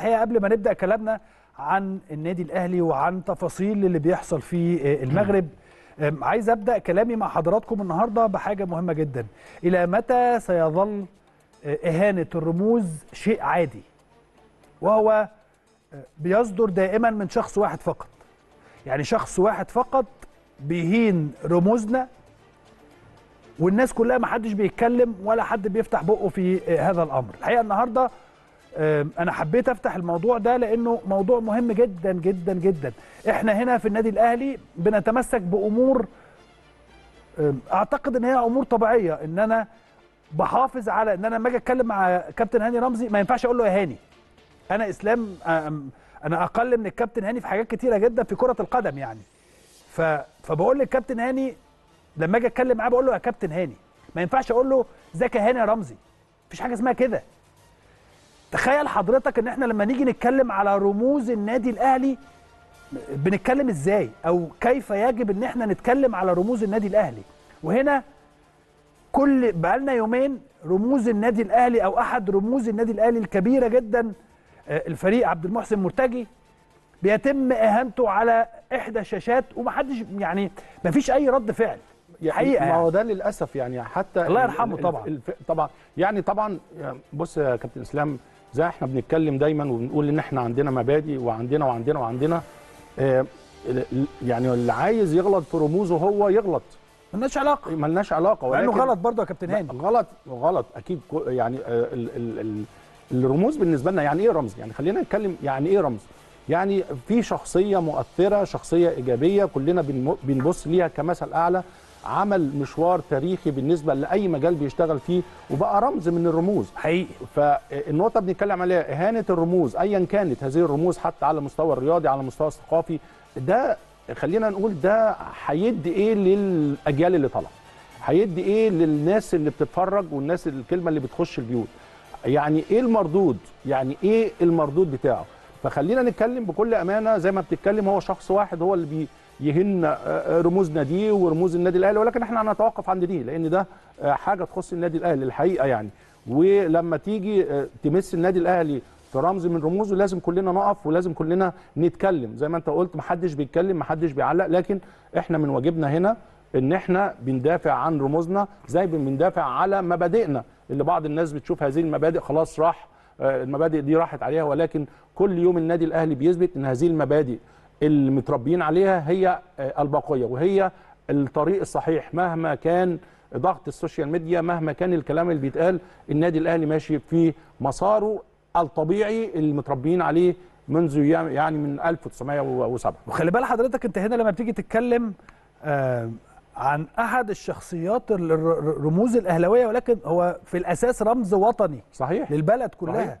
الحقيقه قبل ما نبدا كلامنا عن النادي الاهلي وعن تفاصيل اللي بيحصل في المغرب أم، عايز ابدا كلامي مع حضراتكم النهارده بحاجه مهمه جدا الى متى سيظل آه، اهانه الرموز شيء عادي وهو آه، بيصدر دائما من شخص واحد فقط يعني شخص واحد فقط بيهين رموزنا والناس كلها ما حدش بيتكلم ولا حد بيفتح بقه في آه، هذا الامر الحقيقه النهارده آم، انا حبيت افتح الموضوع ده لانه موضوع مهم جدا جدا جدا احنا هنا في النادي الاهلي بنتمسك بامور آم، اعتقد ان هي امور طبيعيه ان انا بحافظ على ان انا لما اجي اتكلم مع كابتن هاني رمزي ما ينفعش اقول له يا هاني انا اسلام آم، انا اقل من الكابتن هاني في حاجات كتيره جدا في كره القدم يعني ف... فبقول للكابتن هاني لما اجي اتكلم معاه بقول له يا كابتن هاني ما ينفعش اقول له ازيك يا هاني يا رمزي مفيش حاجه اسمها كده تخيل حضرتك ان احنا لما نيجي نتكلم على رموز النادي الاهلي بنتكلم ازاي او كيف يجب ان احنا نتكلم على رموز النادي الاهلي وهنا كل بقالنا يومين رموز النادي الاهلي او احد رموز النادي الاهلي الكبيره جدا آه، الفريق عبد المحسن مرتجي بيتم اهانته على احدى الشاشات ومحدش يعني مفيش اي رد فعل حقيقه ما هو يعني. ده للاسف يعني حتى الله ال- يرحمه ال- طبعا. الف... طبعا يعني طبعا بص يا كابتن اسلام زي احنا بنتكلم دايما وبنقول ان احنا عندنا مبادئ وعندنا وعندنا وعندنا آه، ال- ال- يعني اللي عايز يغلط في رموزه هو يغلط ملناش علاقه ملناش علاقه مع انه ولكن- غلط برضه يا كابتن لا، هاني غلط غلط اكيد كو- يعني آه، ال ال ال الرموز بالنسبه لنا يعني ايه رمز يعني خلينا نتكلم يعني ايه رمز يعني في شخصيه مؤثره شخصيه ايجابيه كلنا بنم- بنبص ليها كمثل اعلى عمل مشوار تاريخي بالنسبه لاي مجال بيشتغل فيه وبقى رمز من الرموز حقيقي فالنقطه بنتكلم عليها اهانه الرموز ايا كانت هذه الرموز حتى على المستوى الرياضي على المستوى الثقافي ده خلينا نقول ده هيدي ايه للاجيال اللي طالعه هيدي ايه للناس اللي بتتفرج والناس الكلمه اللي بتخش البيوت يعني ايه المردود يعني ايه المردود بتاعه فخلينا نتكلم بكل امانه زي ما بتتكلم هو شخص واحد هو اللي بي يهن آه، رموزنا دي ورموز النادي الاهلي ولكن احنا هنتوقف عند دي لان ده آه، حاجه تخص النادي الاهلي الحقيقه يعني ولما تيجي آه، تمس النادي الاهلي في رمز من رموزه لازم كلنا نقف ولازم كلنا نتكلم زي ما انت قلت محدش بيتكلم محدش بيعلق لكن احنا من واجبنا هنا ان احنا بندافع عن رموزنا زي ما بندافع على مبادئنا اللي بعض الناس بتشوف هذه المبادئ خلاص راح آه، المبادئ دي راحت عليها ولكن كل يوم النادي الاهلي بيثبت ان هذه المبادئ اللي متربيين عليها هي آه، الباقيه وهي الطريق الصحيح مهما كان ضغط السوشيال ميديا مهما كان الكلام اللي بيتقال النادي الاهلي ماشي في مساره الطبيعي اللي متربيين عليه منذ يعني من 1907 وخلي بال حضرتك انت هنا لما بتيجي تتكلم آه عن احد الشخصيات ال- الر- الرموز الاهلاويه ولكن هو في الاساس رمز وطني صحيح للبلد كلها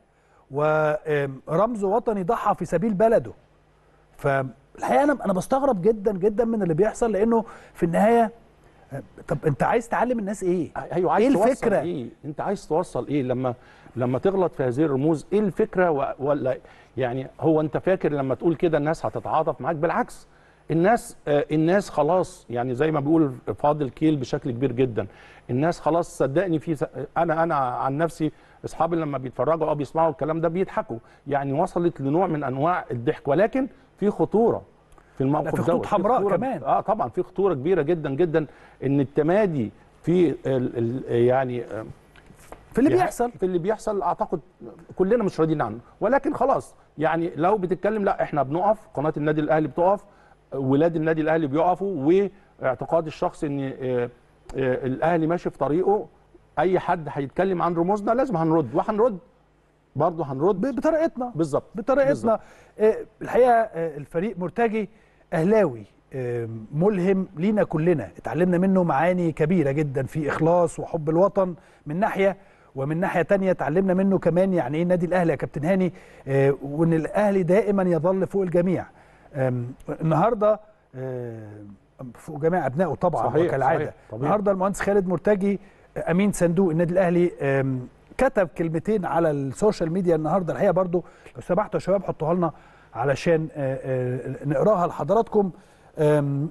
ورمز وطني ضحى في سبيل بلده فالحقيقه انا انا بستغرب جدا جدا من اللي بيحصل لانه في النهايه آه، طب انت عايز تعلم الناس ايه؟ ايوه عايز ايه توصل الفكره؟ ايه انت عايز توصل ايه لما لما تغلط في هذه الرموز ايه الفكره و- ولا يعني هو انت فاكر لما تقول كده الناس هتتعاطف معاك بالعكس الناس آه، الناس خلاص يعني زي ما بيقول فاضل كيل بشكل كبير جدا الناس خلاص صدقني في س- انا انا عن نفسي اصحابي لما بيتفرجوا او بيسمعوا الكلام ده بيضحكوا يعني وصلت لنوع من انواع الضحك ولكن في خطوره في الموقف في خطوط دوت. حمراء خطورة- كمان. اه طبعا في خطوره كبيره جدا جدا ان التمادي في ال ال يعني آه، في اللي في ح- بيحصل في اللي بيحصل اعتقد كلنا مش راضيين عنه ولكن خلاص يعني لو بتتكلم لا احنا بنقف قناه النادي الاهلي بتقف ولاد النادي الاهلي بيقفوا واعتقاد الشخص ان آه، آه، الاهلي ماشي في طريقه اي حد هيتكلم عن رموزنا لازم هنرد وهنرد برضه هنرد ب- بطريقتنا بالظبط بطريقتنا بالظبط. آه، الحقيقه آه، الفريق مرتجي اهلاوي آه، ملهم لينا كلنا اتعلمنا منه معاني كبيره جدا في اخلاص وحب الوطن من ناحيه ومن ناحيه تانية اتعلمنا منه كمان يعني ايه النادي الاهلي يا كابتن هاني آه، وان الاهلي دائما يظل فوق الجميع آم، النهارده آه، فوق جميع ابنائه طبعا صحيح، وكالعاده صحيح، طبيعي. النهارده المهندس خالد مرتجي آه، امين صندوق النادي الاهلي آم، كتب كلمتين على السوشيال ميديا النهارده الحقيقه برضو لو سمحتوا يا شباب حطوها لنا علشان آه، آه، نقراها لحضراتكم آم،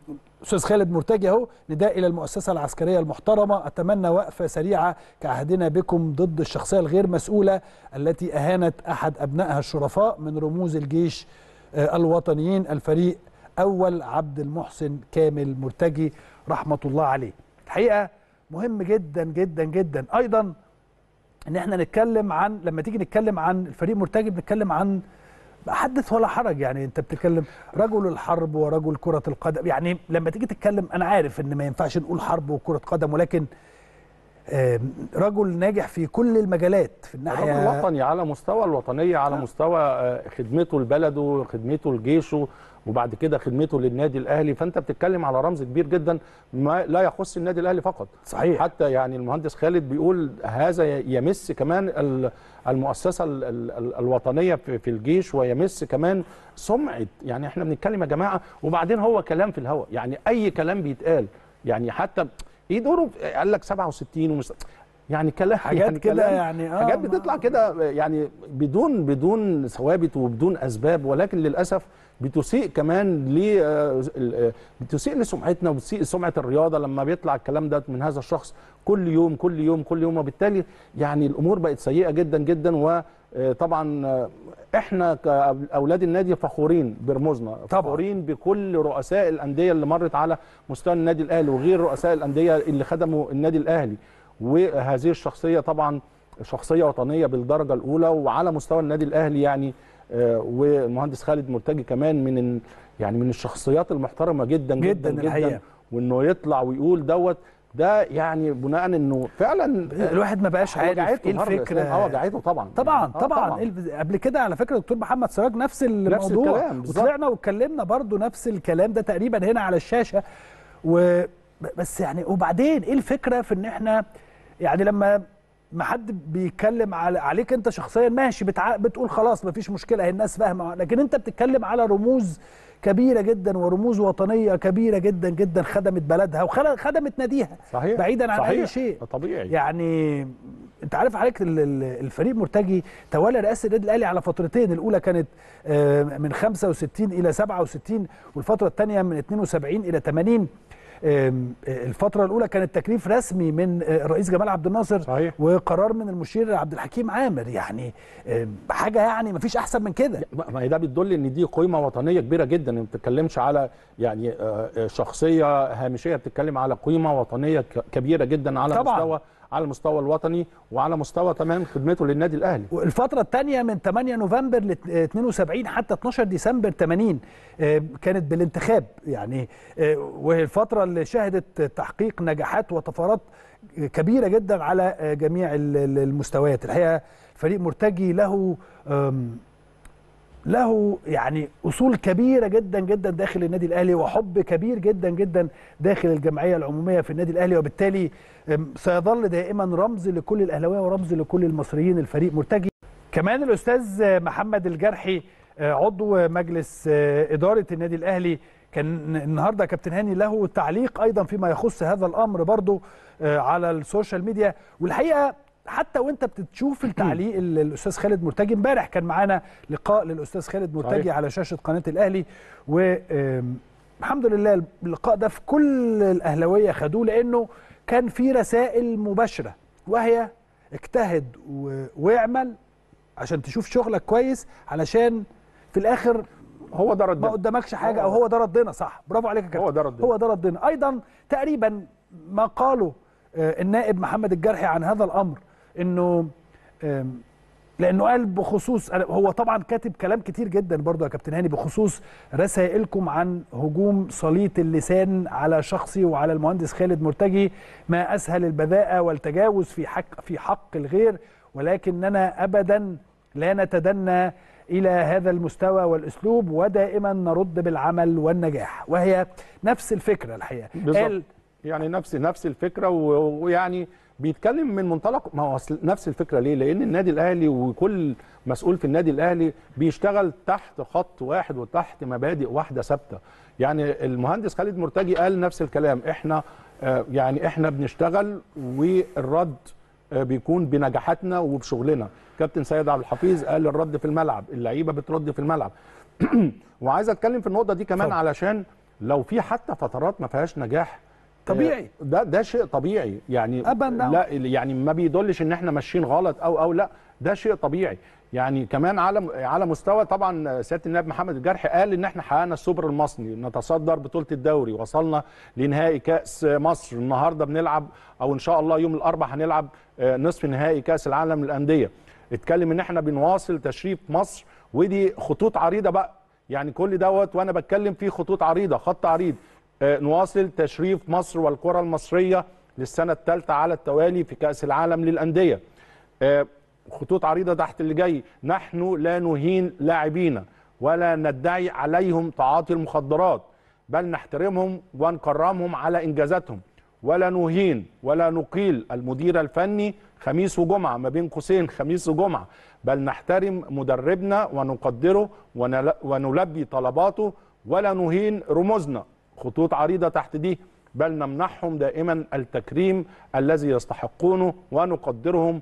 استاذ خالد مرتجي اهو نداء الى المؤسسه العسكريه المحترمه اتمنى وقفه سريعه كعهدنا بكم ضد الشخصيه الغير مسؤوله التي اهانت احد ابنائها الشرفاء من رموز الجيش آه، الوطنيين الفريق اول عبد المحسن كامل مرتجي رحمه الله عليه الحقيقه مهم جدا جدا جدا ايضا ان احنا نتكلم عن لما تيجي نتكلم عن الفريق مرتجي بنتكلم عن حدث ولا حرج يعني انت بتتكلم رجل الحرب ورجل كرة القدم يعني لما تيجي تتكلم انا عارف ان ما ينفعش نقول حرب وكرة قدم ولكن آم، رجل ناجح في كل المجالات في راجل الناحية وطني على مستوى الوطنيه على آه. مستوى آه، خدمته لبلده خدمته لجيشه وبعد كده خدمته للنادي الاهلي فانت بتتكلم على رمز كبير جدا ما لا يخص النادي الاهلي فقط صحيح حتى يعني المهندس خالد بيقول هذا يمس كمان ال- المؤسسه ال- ال- ال- الوطنيه في في الجيش ويمس كمان سمعه يعني احنا بنتكلم يا جماعه وبعدين هو كلام في الهواء يعني اي كلام بيتقال يعني حتى ايه دوره قال لك 67 ومس يعني كلام حاجات يعني كده كلام- يعني اه حاجات ما- بتطلع كده يعني بدون بدون ثوابت وبدون اسباب ولكن للاسف بتسيء كمان ل آه، ال- آه، بتسيء لسمعتنا وبتسيء سمعه الرياضه لما بيطلع الكلام ده من هذا الشخص كل يوم كل يوم كل يوم وبالتالي يعني الامور بقت سيئه جدا جدا وطبعا احنا كاولاد النادي فخورين برموزنا طبعاً. فخورين بكل رؤساء الانديه اللي مرت على مستوى النادي الاهلي وغير رؤساء الانديه اللي خدموا النادي الاهلي وهذه الشخصيه طبعا شخصيه وطنيه بالدرجه الاولى وعلى مستوى النادي الاهلي يعني آه، والمهندس خالد مرتجي كمان من ال- يعني من الشخصيات المحترمه جدا جداً جدا الحقيقة. جدا وانه يطلع ويقول دوت ده يعني بناء انه فعلا الواحد ما بقاش عارف وجعته ايه مرة الفكره الإسلام. اه وجعته طبعا طبعا يعني. آه طبعا إيه الف- قبل كده على فكره دكتور محمد سراج نفس الموضوع الكلام بالظبط. وطلعنا واتكلمنا برضو نفس الكلام ده تقريبا هنا على الشاشه و بس يعني وبعدين ايه الفكره في ان احنا يعني لما ما حد بيتكلم على عليك انت شخصيا ماشي بتع... بتقول خلاص ما فيش مشكله هي الناس فاهمه لكن انت بتتكلم على رموز كبيره جدا ورموز وطنيه كبيره جدا جدا خدمت بلدها وخدمت ناديها صحيح بعيدا عن صحيح. اي شيء ده طبيعي يعني انت عارف حضرتك ال- ال- الفريق مرتجي تولى رئاسه النادي الاهلي على فترتين الاولى كانت آه، من 65 الى 67 والفتره الثانيه من 72 الى 80 آم، آه، الفتره الاولى كانت تكليف رسمي من آه، الرئيس جمال عبد الناصر صحيح وقرار من المشير عبد الحكيم عامر يعني آم، حاجه يعني ما فيش احسن من كده ما هي ده بتدل ان دي قيمه وطنيه كبيره جدا ما بتتكلمش على يعني آه، آه، شخصيه هامشيه بتتكلم على قيمه وطنيه ك- كبيره جدا على طبعاً. مستوى على المستوى الوطني وعلى مستوى كمان خدمته للنادي الاهلي والفترة الثانية من 8 نوفمبر ل 72 حتى 12 ديسمبر 80 آه، كانت بالانتخاب يعني آه، وهي الفترة اللي شهدت تحقيق نجاحات وطفرات كبيرة جدا على آه، جميع ال- ال- المستويات الحقيقة فريق مرتجي له آم، له يعني اصول كبيره جدا جدا داخل النادي الاهلي وحب كبير جدا جدا داخل الجمعيه العموميه في النادي الاهلي وبالتالي أم، سيظل دائما رمز لكل الاهلاويه ورمز لكل المصريين الفريق مرتجي كمان الاستاذ محمد الجرحي آه، عضو مجلس آه، اداره النادي الاهلي كان النهارده كابتن هاني له تعليق ايضا فيما يخص هذا الامر برضو آه، على السوشيال ميديا والحقيقه حتى وانت بتشوف التعليق ال- الاستاذ خالد مرتجي امبارح كان معانا لقاء للاستاذ خالد مرتجي صحيح. على شاشه قناه الاهلي والحمد لله اللقاء ده في كل الاهلاويه خدوه لانه كان في رسائل مباشره وهي اجتهد و- واعمل عشان تشوف شغلك كويس علشان في الاخر هو ده ما ردنا قدامكش حاجه هو- او هو ده ردنا صح برافو عليك يا كابتن هو ده ردنا هو ده ردنا ايضا تقريبا ما قاله آه، النائب محمد الجرحي عن هذا الامر انه آم، لانه قال بخصوص أنا- هو طبعا كاتب كلام كتير جدا برضو يا كابتن هاني بخصوص رسائلكم عن هجوم سليط اللسان على شخصي وعلى المهندس خالد مرتجي ما اسهل البذاءه والتجاوز في حق في حق الغير ولكننا ابدا لا نتدنى الى هذا المستوى والاسلوب ودائما نرد بالعمل والنجاح وهي نفس الفكره الحقيقه بالظبط يعني نفس نفس الفكره و- ويعني بيتكلم من منطلق ما هو أصل نفس الفكره ليه؟ لان النادي الاهلي وكل مسؤول في النادي الاهلي بيشتغل تحت خط واحد وتحت مبادئ واحده ثابته. يعني المهندس خالد مرتجي قال نفس الكلام احنا آه، يعني احنا بنشتغل والرد آه، بيكون بنجاحاتنا وبشغلنا. كابتن سيد عبد الحفيظ قال الرد في الملعب، اللعيبه بترد في الملعب. وعايز اتكلم في النقطه دي كمان اتفضل. علشان لو في حتى فترات ما فيهاش نجاح طبيعي. آه، ده ده شيء طبيعي يعني أبداً. لا يعني ما بيدلش ان احنا ماشيين غلط او او لا ده شيء طبيعي يعني كمان على على مستوى طبعا سياده النائب محمد الجرحي قال ان احنا حققنا السوبر المصري نتصدر بطوله الدوري وصلنا لنهائي كاس مصر النهارده بنلعب او ان شاء الله يوم الاربعاء هنلعب آه، نصف نهائي كاس العالم للانديه اتكلم ان احنا بنواصل تشريف مصر ودي خطوط عريضه بقى يعني كل دوت وانا بتكلم في خطوط عريضه خط عريض آه، نواصل تشريف مصر والكره المصريه للسنه الثالثه على التوالي في كاس العالم للانديه آه، خطوط عريضه تحت اللي جاي نحن لا نهين لاعبينا ولا ندعي عليهم تعاطي المخدرات بل نحترمهم ونكرمهم على انجازاتهم ولا نهين ولا نقيل المدير الفني خميس وجمعه ما بين قوسين خميس وجمعه بل نحترم مدربنا ونقدره ونل- ونلبي طلباته ولا نهين رموزنا خطوط عريضه تحت دي بل نمنحهم دائما التكريم الذي يستحقونه ونقدرهم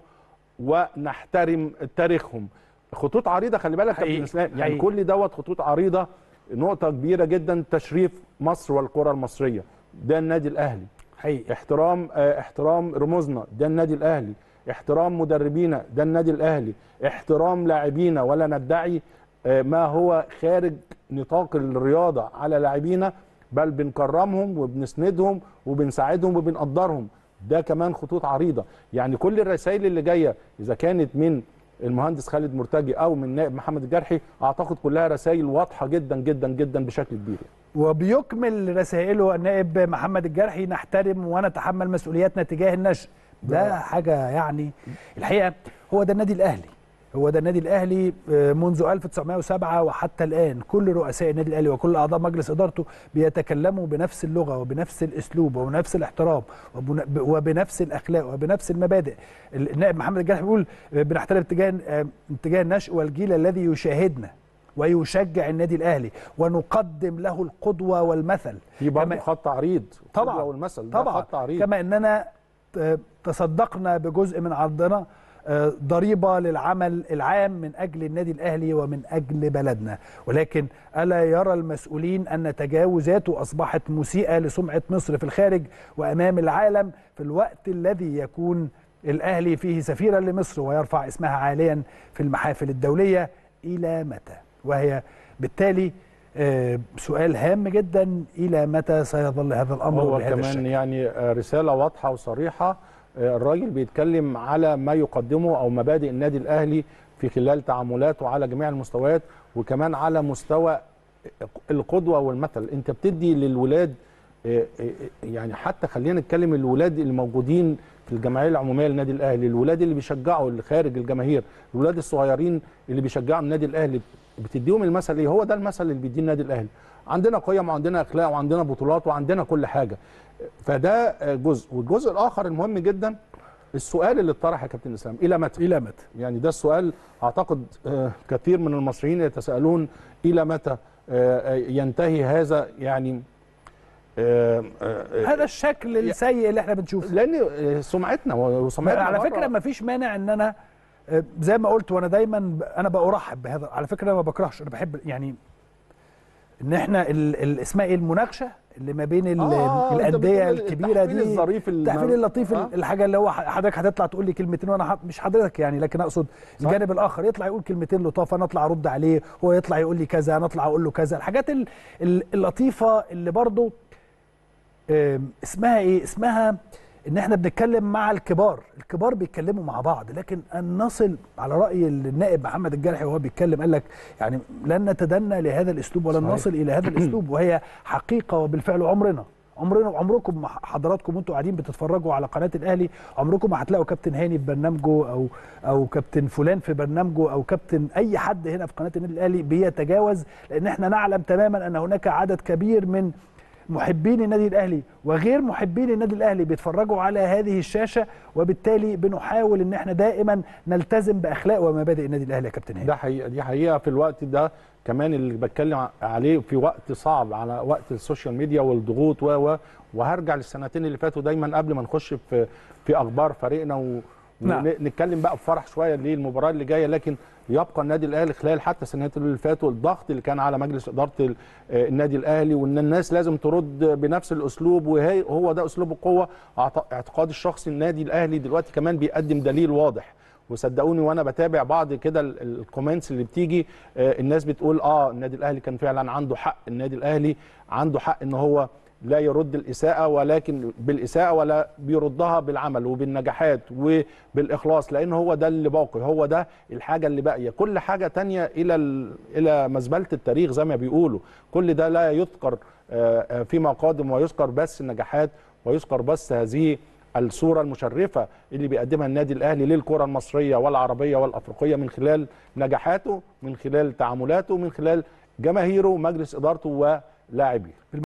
ونحترم تاريخهم خطوط عريضه خلي بالك يا حقيقي، كابتن اسلام يعني حقيقي. كل دوت خطوط عريضه نقطه كبيره جدا تشريف مصر والكره المصريه ده النادي الاهلي حقيقي احترام آه، احترام رموزنا ده النادي الاهلي احترام مدربينا ده النادي الاهلي احترام لاعبينا ولا ندعي آه، ما هو خارج نطاق الرياضه على لاعبينا بل بنكرمهم وبنسندهم وبنساعدهم وبنقدرهم ده كمان خطوط عريضه يعني كل الرسائل اللي جايه اذا كانت من المهندس خالد مرتجي او من نائب محمد الجرحي اعتقد كلها رسائل واضحه جدا جدا جدا بشكل كبير وبيكمل رسائله النائب محمد الجرحي نحترم ونتحمل مسؤولياتنا تجاه النشء ده حاجه يعني الحقيقه هو ده النادي الاهلي هو ده النادي الاهلي آه، منذ 1907 وحتى الان كل رؤساء النادي الاهلي وكل اعضاء مجلس ادارته بيتكلموا بنفس اللغه وبنفس الاسلوب وبنفس الاحترام وبن- وبنفس الاخلاق وبنفس المبادئ النائب محمد الجرحي بيقول آه، بنحترم اتجاه آه، اتجاه النشء والجيل الذي يشاهدنا ويشجع النادي الاهلي ونقدم له القدوه والمثل في برضه كما- خط عريض طبعا القدوة والمثل ده طبعا خط عريض كما اننا ت- تصدقنا بجزء من عرضنا آه، ضريبه للعمل العام من اجل النادي الاهلي ومن اجل بلدنا ولكن الا يرى المسؤولين ان تجاوزاته اصبحت مسيئه لسمعه مصر في الخارج وامام العالم في الوقت الذي يكون الاهلي فيه سفيرا لمصر ويرفع اسمها عاليا في المحافل الدوليه الى متى وهي بالتالي آه، سؤال هام جدا الى متى سيظل هذا الامر هو بهذا كمان الشكل يعني آه، رساله واضحه وصريحه آه، الراجل بيتكلم على ما يقدمه او مبادئ النادي الاهلي في خلال تعاملاته على جميع المستويات وكمان على مستوى القدوه والمثل انت بتدي للولاد آه، آه، يعني حتى خلينا نتكلم الولاد اللي موجودين في الجمعيه العموميه للنادي الاهلي الولاد اللي بيشجعوا اللي خارج الجماهير الولاد الصغيرين اللي بيشجعوا النادي الاهلي بتديهم المثل ايه هو ده المثل اللي بيديه النادي الاهلي عندنا قيم وعندنا اخلاق وعندنا بطولات وعندنا كل حاجه فده جزء والجزء الاخر المهم جدا السؤال اللي اتطرح يا كابتن اسلام الى متى الى متى يعني ده السؤال اعتقد آه، كثير من المصريين يتساءلون الى متى آه، ينتهي هذا يعني آه، آه، هذا الشكل السيء اللي احنا بنشوفه لان آه، سمعتنا وسمعتنا على بره. فكره ما فيش مانع ان انا آه، زي ما قلت وانا دايما ب- انا برحب بهذا على فكره انا ما بكرهش انا بحب يعني ان احنا ال- ال- اسمها ايه المناقشه اللي ما بين ال- آه، أنت الانديه بتقول الكبيره التحفيل دي الظريف الم- التحفيل اللطيف آه. الحاجه اللي هو ح- حضرتك هتطلع تقول لي كلمتين وانا ح- مش حضرتك يعني لكن اقصد الجانب الاخر يطلع يقول كلمتين لطافه انا اطلع ارد عليه هو يطلع يقول لي كذا انا اطلع اقول له كذا الحاجات ال- ال- اللطيفه اللي برضو آم، اسمها ايه اسمها ان احنا بنتكلم مع الكبار الكبار بيتكلموا مع بعض لكن ان نصل على راي النائب محمد الجرحي وهو بيتكلم قال لك يعني لن نتدنى لهذا الاسلوب ولن صحيح. نصل الى هذا الاسلوب وهي حقيقه وبالفعل عمرنا عمرنا عمركم حضراتكم وانتوا قاعدين بتتفرجوا على قناه الاهلي عمركم ما هتلاقوا كابتن هاني في برنامجه او او كابتن فلان في برنامجه او كابتن اي حد هنا في قناه النادي الاهلي بيتجاوز لان احنا نعلم تماما ان هناك عدد كبير من محبين النادي الاهلي وغير محبين النادي الاهلي بيتفرجوا على هذه الشاشه وبالتالي بنحاول ان احنا دائما نلتزم باخلاق ومبادئ النادي الاهلي يا كابتن هاني ده حقيقه دي حقيقه في الوقت ده كمان اللي بتكلم عليه في وقت صعب على وقت السوشيال ميديا والضغوط و و وهرجع للسنتين اللي فاتوا دايما قبل ما نخش في في اخبار فريقنا و نعم. ن- نتكلم بقى بفرح شويه للمباراه اللي جايه لكن يبقى النادي الاهلي خلال حتى السنوات اللي فاتوا الضغط اللي كان على مجلس اداره ال- آه، النادي الاهلي وان الناس لازم ترد بنفس الاسلوب وهي هو ده اسلوب القوه أعت- اعتقادي الشخصي النادي الاهلي دلوقتي كمان بيقدم دليل واضح وصدقوني وانا بتابع بعض كده ال- ال- الكومنتس اللي بتيجي آه، الناس بتقول اه النادي الاهلي كان فعلا عنده حق النادي الاهلي عنده حق ان هو لا يرد الاساءه ولكن بالاساءه ولا بيردها بالعمل وبالنجاحات وبالاخلاص لان هو ده اللي باقي هو ده الحاجه اللي باقيه كل حاجه تانية الى ال- الى مزبله التاريخ زي ما بيقولوا كل ده لا يذكر آه، آه، فيما قادم ويذكر بس النجاحات ويذكر بس هذه الصورة المشرفة اللي بيقدمها النادي الأهلي للكرة المصرية والعربية والأفريقية من خلال نجاحاته من خلال تعاملاته من خلال جماهيره ومجلس إدارته ولاعبيه